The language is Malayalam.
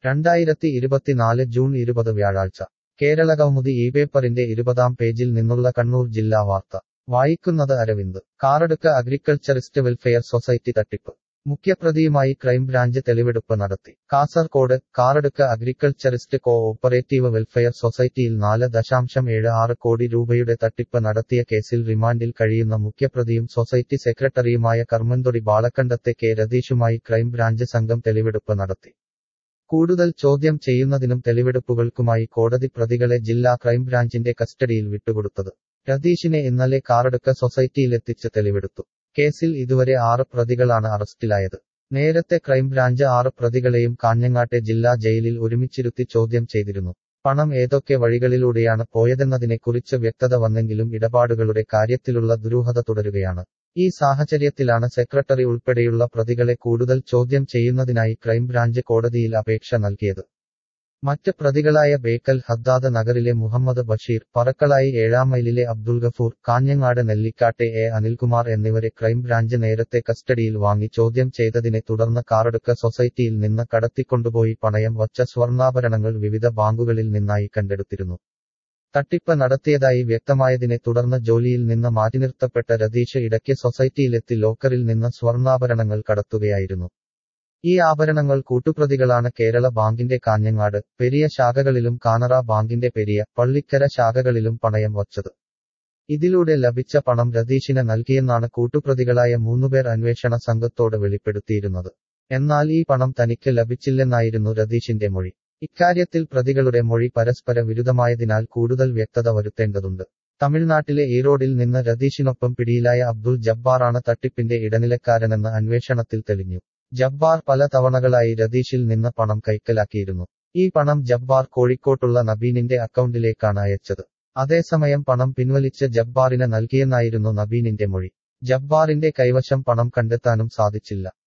രണ്ടായിരത്തി ഇരുപത്തിനാല് ജൂൺ ഇരുപത് വ്യാഴാഴ്ച കേരളകൗമുദി ഈ പേപ്പറിന്റെ ഇരുപതാം പേജിൽ നിന്നുള്ള കണ്ണൂർ ജില്ലാ വാർത്ത വായിക്കുന്നത് Aravind Karadukka agriculturist welfare society തട്ടിപ്പ് മുഖ്യപ്രതിയുമായി ക്രൈംബ്രാഞ്ച് തെളിവെടുപ്പ് നടത്തി Kasaragod Karadukka agriculturist cooperative welfare സൊസൈറ്റിയിൽ നാല് ദശാംശം ഏഴ് ആറ് കോടി രൂപയുടെ തട്ടിപ്പ് നടത്തിയ കേസിൽ റിമാൻഡിൽ കഴിയുന്ന മുഖ്യപ്രതിയും സൊസൈറ്റി സെക്രട്ടറിയുമായ കർമ്മന്തൊടി ബാളക്കണ്ടത്തെ കെ രതീഷുമായി ക്രൈംബ്രാഞ്ച് സംഘം തെളിവെടുപ്പ് നടത്തി കൂടുതൽ ചോദ്യം ചെയ്യുന്നതിനും തെളിവെടുപ്പുകൾക്കുമായി കോടതി പ്രതികളെ ജില്ലാ ക്രൈംബ്രാഞ്ചിന്റെ കസ്റ്റഡിയിൽ വിട്ടുകൊടുത്തത് രതീഷിനെ ഇന്നലെ കാറടുക്ക സൊസൈറ്റിയിലെത്തിച്ച് തെളിവെടുത്തു കേസിൽ ഇതുവരെ ആറ് പ്രതികളാണ് അറസ്റ്റിലായത് നേരത്തെ ക്രൈംബ്രാഞ്ച് ആറ് പ്രതികളെയും കാഞ്ഞങ്ങാട്ടെ ജില്ലാ ജയിലിൽ ഒരുമിച്ചിരുത്തി ചോദ്യം ചെയ്തിരുന്നു പണം ഏതൊക്കെ വഴികളിലൂടെയാണ് പോയതെന്നതിനെക്കുറിച്ച് വ്യക്തത വന്നെങ്കിലും ഇടപാടുകളുടെ കാര്യത്തിലുള്ള ദുരൂഹത തുടരുകയാണ് ഈ സാഹചര്യത്തിലാണ് സെക്രട്ടറി ഉൾപ്പെടെയുള്ള പ്രതികളെ കൂടുതൽ ചോദ്യം ചെയ്യുന്നതിനായി ക്രൈംബ്രാഞ്ച് കോടതിയിൽ അപേക്ഷ നൽകിയത് മറ്റ് പ്രതികളായ ബേക്കൽ ഹദ്ദാദ് നഗറിലെ മുഹമ്മദ് ബഷീർ പറക്കളായി ഏഴാം മൈലിലെ അബ്ദുൽ ഗഫൂർ കാഞ്ഞങ്ങാട് നെല്ലിക്കാട്ടെ എ അനിൽകുമാർ എന്നിവരെ ക്രൈംബ്രാഞ്ച് നേരത്തെ കസ്റ്റഡിയിൽ വാങ്ങി ചോദ്യം ചെയ്തതിനെ തുടർന്ന് കാറടുക്ക സൊസൈറ്റിയിൽ നിന്ന് കടത്തിക്കൊണ്ടുപോയി പണയം വച്ച സ്വർണ്ണാഭരണങ്ങൾ വിവിധ ബാങ്കുകളിൽ നിന്നായി കണ്ടെടുത്തിരുന്നു തട്ടിപ്പ് നടത്തിയതായി വ്യക്തമായതിനെ തുടർന്ന് ജോലിയിൽ നിന്ന് മാറ്റിനിർത്തപ്പെട്ട രതീഷ് ഇടയ്ക്ക് സൊസൈറ്റിയിലെത്തി ലോക്കറിൽ നിന്ന് സ്വർണ്ണാഭരണങ്ങൾ കടത്തുകയായിരുന്നു ഈ ആഭരണങ്ങൾ കൂട്ടുപ്രതികളാണ് കേരള ബാങ്കിന്റെ കാഞ്ഞങ്ങാട് പെരിയ ശാഖകളിലും കാനറ ബാങ്കിന്റെ പെരിയ പള്ളിക്കര ശാഖകളിലും പണയം വച്ചത് ഇതിലൂടെ ലഭിച്ച പണം രതീഷിന് നൽകിയെന്നാണ് കൂട്ടുപ്രതികളായ മൂന്നുപേർ അന്വേഷണ സംഘത്തോട് വെളിപ്പെടുത്തിയിരുന്നത് എന്നാൽ ഈ പണം തനിക്ക് ലഭിച്ചില്ലെന്നായിരുന്നു രതീഷിന്റെ മൊഴി ഇക്കാര്യത്തിൽ പ്രതികളുടെ മൊഴി പരസ്പര വിരുദ്ധമായതിനാൽ കൂടുതൽ വ്യക്തത വരുത്തേണ്ടതുണ്ട് തമിഴ്നാട്ടിലെ ഈറോഡിൽ നിന്ന് രതീഷിനൊപ്പം പിടിയിലായ അബ്ദുൾ ജബ്ബാറാണ് തട്ടിപ്പിന്റെ ഇടനിലക്കാരനെന്ന് അന്വേഷണത്തിൽ തെളിഞ്ഞു ജബ്ബാർ പല തവണകളായി രതീഷിൽ നിന്ന് പണം കൈക്കലാക്കിയിരുന്നു ഈ പണം ജബ്ബാർ കോഴിക്കോട്ടുള്ള നബീനിന്റെ അക്കൗണ്ടിലേക്കാണ് അയച്ചത് അതേസമയം പണം പിൻവലിച്ച് ജബ്ബാറിന് നൽകിയെന്നായിരുന്നു നബീനിന്റെ മൊഴി ജബ്ബാറിന്റെ കൈവശം പണം കണ്ടെത്താനും സാധിച്ചില്ല